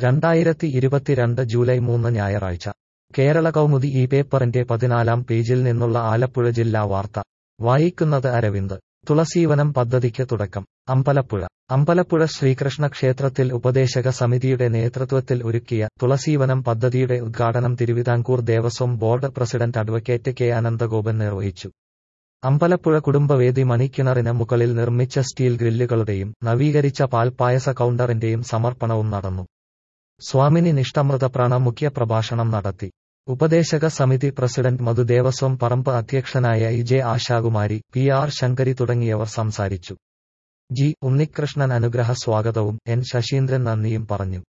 രണ്ടായിരത്തി ഇരുപത്തിരണ്ട് ജൂലൈ മൂന്ന് ഞായറാഴ്ച കേരള കൗമുദി ഈ പേപ്പറിന്റെ പതിനാലാം പേജിൽ നിന്നുള്ള ആലപ്പുഴ ജില്ലാ വാർത്ത വായിക്കുന്നത് അരവിന്ദ് തുളസീവനം പദ്ധതിക്ക് തുടക്കം അമ്പലപ്പുഴ അമ്പലപ്പുഴ ശ്രീകൃഷ്ണ ക്ഷേത്രത്തിൽ ഉപദേശക സമിതിയുടെ നേതൃത്വത്തിൽ ഒരുക്കിയ തുളസീവനം പദ്ധതിയുടെ ഉദ്ഘാടനം Thiruvithamkoor Devaswom board president advocate K Ananthagopan നിർവഹിച്ചു അമ്പലപ്പുഴ കുടുംബവേദി മണിക്കിണറിന് മുകളിൽ നിർമ്മിച്ച സ്റ്റീൽ ഗ്രില്ലുകളുടെയും നവീകരിച്ച പാൽപ്പായസ കൗണ്ടറിന്റെയും സമർപ്പണവും നടന്നു സ്വാമിനി നിഷ്ഠമൃതപ്രാണ മുഖ്യ പ്രഭാഷണം നടത്തി ഉപദേശക സമിതി പ്രസിഡന്റ് മധു ദേവസ്വം പറമ്പ് അധ്യക്ഷനായ E J Ashakumari P R Shankari തുടങ്ങിയവർ സംസാരിച്ചു ജി ഉണ്ണികൃഷ്ണൻ അനുഗ്രഹ സ്വാഗതവും എൻ ശശീന്ദ്രൻ നന്ദിയും പറഞ്ഞു